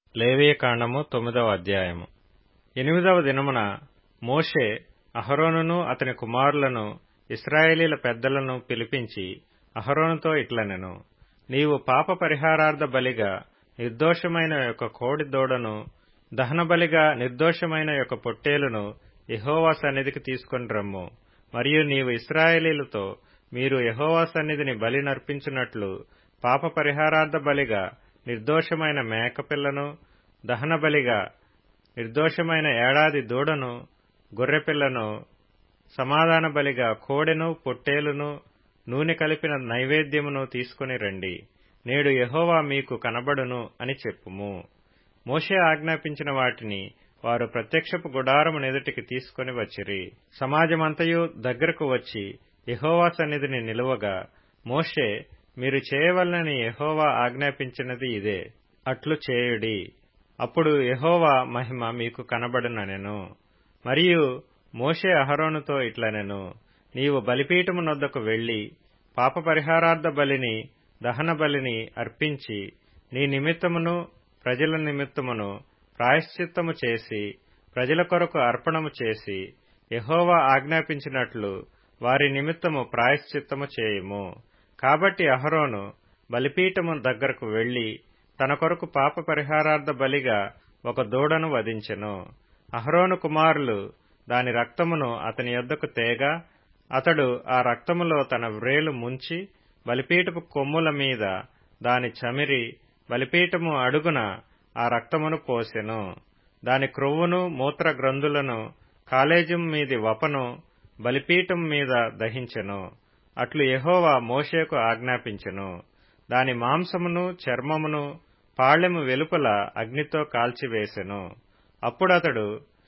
లేవియకాండము తొమ్మిదవ అధ్యాయము ఎనిమిదవ దినమున మోషే అహరోనును అతని కుమారులను ఇస్రాయేలీల పెద్దలను పిలిపించి అహరోనుతో ఇట్లనెను నీవు పాప పరిహారార్థ బలిగా నిర్దోషమైన యొక్క కోడి దూడను దహనబలిగా నిర్దోషమైన యొక్క పొట్టేలును యెహోవా సన్నిధికి తీసుకొని రమ్ము మరియు నీవు ఇస్రాయేలీలతో మీరు యెహోవా సన్నిధిని బలి నర్పించున్నట్లు పాప పరిహారార్థ బలిగా నిర్దోషమైన మేకపిల్లను దహనబలిగా నిర్దోషమైన ఏడాది దూడను గొర్రెపిల్లను సమాధాన బలిగా కోడెను పొట్టేలును నూనె కలిపిన నైవేద్యమును తీసుకుని రండి నేడు యెహోవా మీకు కనబడును అని చెప్పుము మోషే ఆజ్ఞాపించిన వాటిని వారు ప్రత్యక్షపు గుడారము నెదుటికి తీసుకుని వచ్చిరి సమాజమంతయు దగ్గరకు వచ్చి యెహోవా సన్నిధిని నిలువగా మోషే మీరు చేయవలనని యెహోవా ఆజ్ఞాపించినది ఇదే అట్లు చేయుడి అప్పుడు యెహోవా మహిమ మీకు కనబడుననెను మరియు మోషే అహరోనుతో ఇట్లనెను నీవు బలిపీఠము నొద్దకు వెళ్లి పాప పరిహారార్థ బలిని దహన బలిని అర్పించి నీ నిమిత్తమును ప్రజల నిమిత్తమును ప్రాయశ్చిత్తము చేసి ప్రజల కొరకు అర్పణము చేసి యెహోవా ఆజ్ఞాపించినట్లు వారి నిమిత్తము ప్రాయశ్చిత్తము చేయుము కాబట్టి అహరోను బలిపీఠము దగ్గరకు వెళ్లి తన కొరకు పాప పరిహారార్థ బలిగా ఒక దూడను వధించెను అహరోను కుమారులు దాని రక్తమును అతని యొద్దకు తేగా అతడు ఆ రక్తములో తన వ్రేలు ముంచి బలిపీఠపు కొమ్ముల మీద దాని చమిరి బలిపీఠము అడుగున ఆ రక్తమును పోసెను దాని క్రొవ్వును మూత్ర గ్రంథులను కాలేజం మీది వపను బలిపీఠం మీద దహించెను అట్లు యెహోవా మోషేకు ఆజ్ఞాపించెను దాని మాంసమును చర్మమును పాళ్లెము వెలుపల అగ్నితో కాల్చివేసెను అప్పుడతడు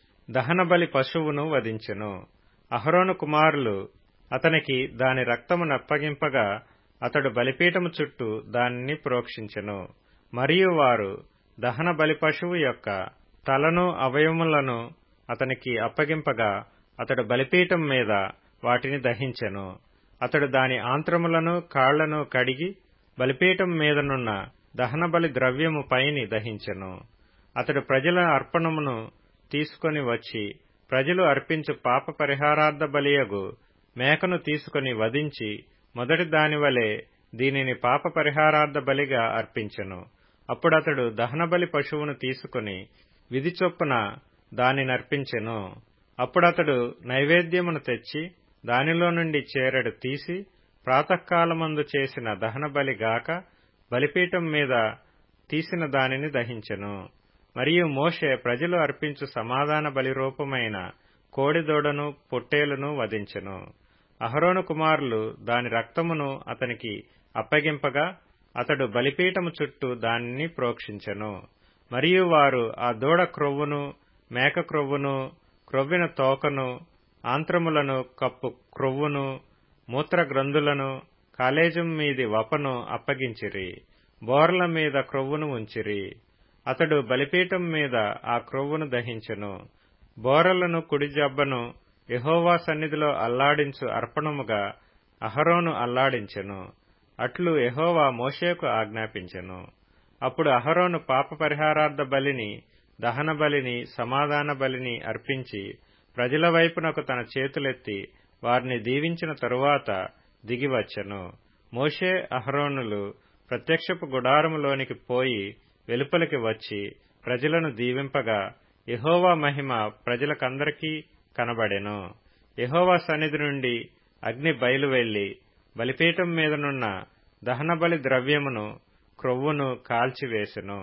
దహనబలి పశువును వధించెను అహరోను కుమారులు అతనికి దాని రక్తము నప్పగింపగా అతడు బలిపీఠము చుట్టూ దానిని ప్రోక్షించెను మరియు వారు దహన బలి పశువు యొక్క తలను అవయములను అతనికి అప్పగింపగా అతడు బలిపీఠం మీద వాటిని దహించెను అతడు దాని ఆంత్రములను కాళ్లను కడిగి బలిపీఠం మీదనున్న దహనబలి ద్రవ్యము పైని దహించెను అతడు ప్రజల అర్పణమును తీసుకొని వచ్చి ప్రజలు అర్పించు పాప పరిహారార్థ బలియగు మేకను తీసుకుని వధించి మొదటి దానివలే దీనిని పాప పరిహారార్థ బలిగా అర్పించెను అప్పుడతడు దహనబలి పశువును తీసుకుని విధి చొప్పున దాని నర్పించెను అప్పుడతడు నైవేద్యమును తెచ్చి దానిలో నుండి చేరడు తీసి ప్రాతకాలమందు చేసిన దహనబలి గాక బలిపీఠం మీద తీసిన దానిని దహించెను మరియు మోషే ప్రజలు అర్పించు సమాధాన బలి రూపమైన కోడిదోడను పొట్టేలును వధించెను అహరోను కుమారులు దాని రక్తమును అతనికి అప్పగింపగా అతడు బలిపీఠము చుట్టూ దానిని ప్రోక్షించెను మరియు వారు ఆ దూడ క్రొవ్వును మేక క్రొవ్వును క్రొవ్విన తోకను ఆంత్రములను కప్పు క్రొవ్వును మూత్ర గ్రంథులను కాలేజం మీది వపను అప్పగించిరి బోర్ల మీద క్రొవ్వును ఉంచిరి అతడు బలిపీఠం మీద ఆ క్రొవ్వును దహించెను బోరలను కుడి జబ్బను యహోవా సన్నిధిలో అల్లాడించు అర్పణముగా అహరోను అల్లాడించెను అట్లు యహోవా మోషేకు ఆజ్ఞాపించెను అప్పుడు అహరోను పాప పరిహారార్థ బలిని దహన బలిని సమాధాన బలిని అర్పించి ప్రజల వైపునకు తన చేతులెత్తి వారిని దీవించిన తరువాత దిగివచ్చెను మోషే అహరోనులు ప్రత్యక్షపు గుడారములోనికి పోయి వెలుపలికి వచ్చి ప్రజలను దీవింపగా యహోవా మహిమ ప్రజలకందరికీ కనబడెను యహోవా సన్నిధి నుండి అగ్ని బయలువెళ్లి బలిపీఠం మీదనున్న దహనబలి ద్రవ్యమును క్రొవ్వును కాల్చివేసెను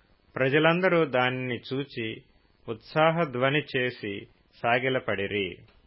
ప్రజలందరూ దానిని చూచి ఉత్సాహ ధ్వని చేసి సాగిలపడిరి